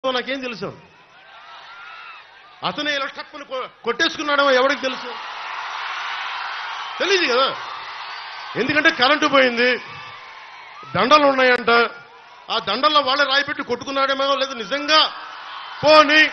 నాకేం తెలుసు అతనే ఇలా టక్కుని కొ- కొట్టేసుకున్నాడో ఎవరికి తెలుసు తెలియదు కదా ఎందుకంటే కరెంటు పోయింది దండలు ఉన్నాయంట ఆ దండల్లో వాళ్ళే రాయి పెట్టి కొట్టుకున్నాడేమో లేదు నిజంగా పోని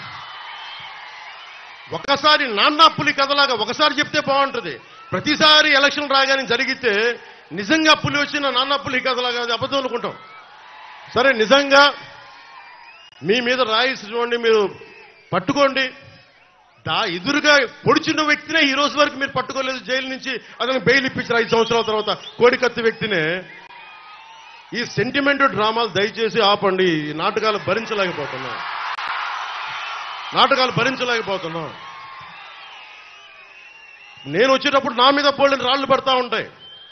ఒకసారి నాన్న పులి కథలాగా ఒకసారి చెప్తే బాగుంటుంది ప్రతిసారి ఎలక్షన్ రాగానే జరిగితే నిజంగా పులి వచ్చిన నాన్న పులి కథలాగా అది అబద్ధం అనుకుంటాం సరే నిజంగా మీ మీద రాయి చూడండి మీరు పట్టుకోండి దా ఎదురుగా పొడిచిన వ్యక్తినే ఈ రోజు వరకు మీరు పట్టుకోలేదు జైలు నుంచి అతను బెయిల్ ఇప్పించారు ఐదు సంవత్సరాల తర్వాత కోడికత్తి వ్యక్తినే ఈ సెంటిమెంట్ డ్రామాలు దయచేసి ఆపండి ఈ నాటకాలు భరించలేకపోతున్నాం నాటకాలు భరించలేకపోతున్నాం నేను వచ్చేటప్పుడు నా మీద పోలిన రాళ్లు పడతా ఉంటాయి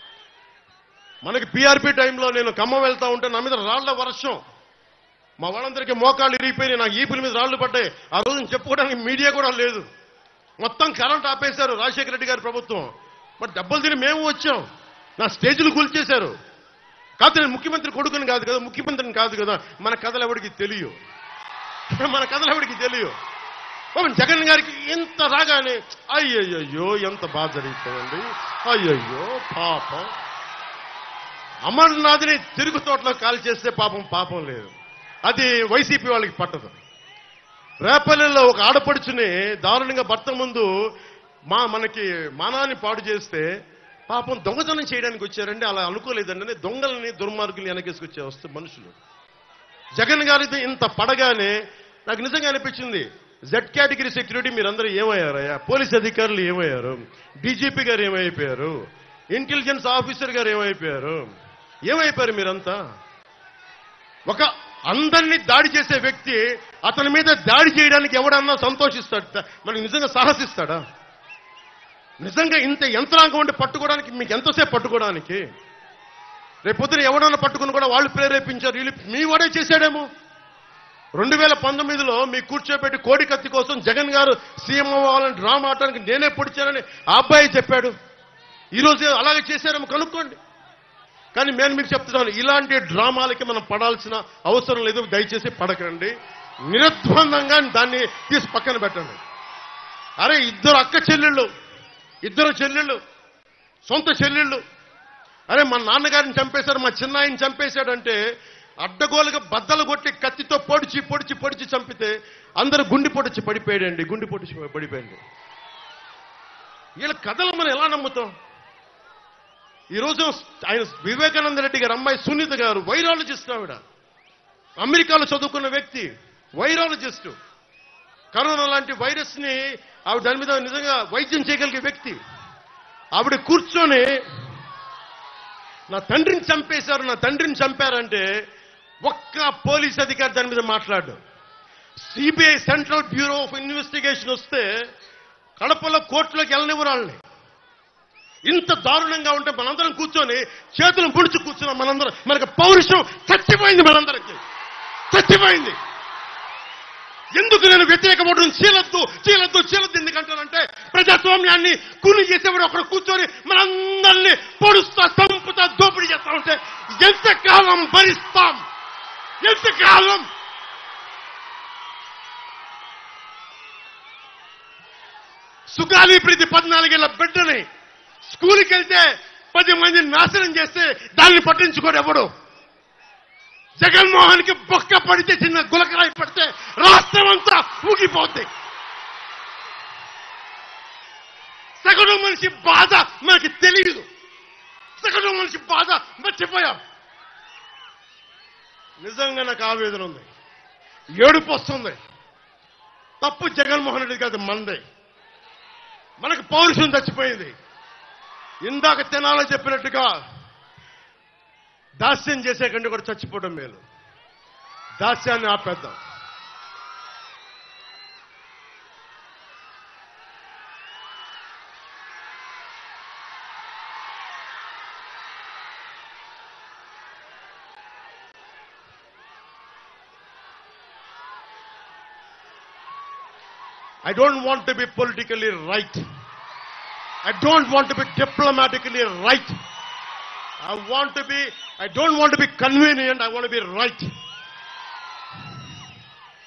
మనకి పీఆర్పీ టైంలో నేను ఖమ్మం వెళ్తా ఉంటే నా మీద రాళ్ల వర్షం మా వాళ్ళందరికీ మోకాళ్ళు ఇరిగిపోయినాయి నాకు ఈపుల మీద రాళ్లు పడ్డాయి ఆ రోజున చెప్పుకోవడానికి మీడియా కూడా లేదు మొత్తం కరెంట్ ఆపేశారు రాజశేఖర రెడ్డి గారి ప్రభుత్వం మరి దెబ్బలు తిని మేము వచ్చాం నా స్టేజ్లు కూల్చేశారు కాదు నేను ముఖ్యమంత్రి కొడుకుని కాదు కదా ముఖ్యమంత్రిని కాదు కదా మన కథలు ఎవరికి తెలియవు మన కథలు ఎవరికి తెలియవు పాపం జగన్ గారికి ఇంత రాగానే అయ్యయ్యో ఎంత బాధ జరిగిపోయింది అయ్యయ్యో పాపం అమర్నాథ్ని తిరుగు తోటలో కాల్ చేస్తే పాపం పాపం లేదు అది వైసీపీ వాళ్ళకి పట్టదు రేపల్లెల్లో ఒక ఆడపడుచుని దారుణంగా భర్త ముందు మా మనకి మానాన్ని పాడు చేస్తే పాపం దొంగతనం చేయడానికి వచ్చారండి అలా అనుకోలేదండి దొంగలని దుర్మార్గుల్ని వెనకేసుకొచ్చే వస్తే మనుషులు జగన్ గారిది ఇంత పడగానే నాకు నిజంగా అనిపించింది జెడ్ కేటగిరీ సెక్యూరిటీ మీరందరూ ఏమయ్యారయ్యా పోలీస్ అధికారులు ఏమయ్యారు డీజీపీ గారు ఏమైపోయారు ఇంటెలిజెన్స్ ఆఫీసర్ గారు ఏమైపోయారు ఏమైపోయారు మీరంతా ఒక అందరినీ దాడి చేసే వ్యక్తి అతని మీద దాడి చేయడానికి ఎవడన్నా సంతోషిస్తాడు మనకి నిజంగా సాహసిస్తాడా నిజంగా ఇంత యంత్రాంగం ఉండి పట్టుకోవడానికి మీకు ఎంతసేపు పట్టుకోవడానికి రేపొద్దున ఎవడన్నా పట్టుకుని కూడా వాళ్ళు ప్రేరేపించారు వీళ్ళు మీ వాడే చేశాడేమో రెండు వేల పంతొమ్మిదిలో మీ కూర్చోబెట్టి కోడి కత్తి కోసం జగన్ గారు సీఎం అవ్వాలని డ్రామా ఆడటానికి నేనే పొడిచానని ఆ అబ్బాయి చెప్పాడు ఈరోజు అలాగే చేశారేమో కనుక్కోండి కానీ నేను మీకు చెప్తున్నాను ఇలాంటి డ్రామాలకి మనం పడాల్సిన అవసరం లేదు దయచేసి పడకండి నిర్ద్వందంగా దాన్ని తీసి పక్కన పెట్టండి అరే ఇద్దరు అక్క చెల్లెళ్ళు ఇద్దరు చెల్లెళ్ళు సొంత చెల్లెళ్ళు అరే మా నాన్నగారిని చంపేశాడు మా చిన్నాయిని చంపేశాడంటే అడ్డగోలుగా బద్దలు కొట్టి కత్తితో పొడిచి పొడిచి పొడిచి చంపితే అందరూ గుండి పొడిచి పడిపోయాడండి గుండి పొడిచి పడిపోయింది వీళ్ళ కథలు మనం ఎలా నమ్ముతాం ఈరోజు ఆయన వివేకానంద రెడ్డి గారు అమ్మాయి సునీత గారు వైరాలజిస్ట్ ఆవిడ అమెరికాలో చదువుకున్న వ్యక్తి వైరాలజిస్ట్ కరోనా లాంటి వైరస్ ని ఆవిడ దాని మీద నిజంగా వైద్యం చేయగలిగే వ్యక్తి ఆవిడ కూర్చొని నా తండ్రిని చంపేశారు నా తండ్రిని చంపారంటే ఒక్క పోలీస్ అధికారి దాని మీద మాట్లాడు CBI central bureau of investigation వస్తే కడపలో కోర్టులోకి వెళ్ళనివ్వరు వాళ్ళని ఇంత దారుణంగా ఉంటే మనందరం కూర్చొని చేతులు ముడిచి కూర్చున్నాం మనందరం మనకి పౌరుషం చచ్చిపోయింది మనందరికి చచ్చిపోయింది ఎందుకు నేను వ్యతిరేకపడడం చీలద్దు చీలద్దు చీలద్దు ఎందుకంటానంటే ప్రజాస్వామ్యాన్ని కూలి చేసేవాడు ఒకడు కూర్చొని మనందరినీ పొడుస్తా చంపుతా దోపిడీ చేస్తా ఉంటే ఎంతకాలం భరిస్తాం ఎంతకాలం సుగాలి ప్రీతి పద్నాలుగేళ్ల బిడ్డని స్కూల్కి వెళ్తే పది మందిని నాశనం చేస్తే దాన్ని పట్టించుకోడు ఎవడు జగన్మోహన్ కి బొక్క పడితే చిన్న గులకరాయి పడితే రాష్ట్రం అంతా ఊగిపోద్ది సగటు మనిషి బాధ మనకి తెలియదు సగటు మనిషి బాధ మర్చిపోయాం నిజంగా నాకు ఆవేదన ఉంది ఏడుపు వస్తుంది తప్పు జగన్మోహన్ రెడ్డి కాదు మందే మనకు పౌరుషం చచ్చిపోయింది ఇందాక తినాలో చెప్పినట్టుగా దాస్యం చేసే కంటే కూడా చచ్చిపోవడం మేలు దాస్యాన్ని ఆపేద్దాం I don't want to be politically right. I don't want to be diplomatically right. I want to be, I don't want to be convenient, I want to be right.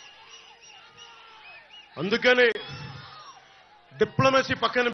అందుకని డిప్లొమసీ పక్కన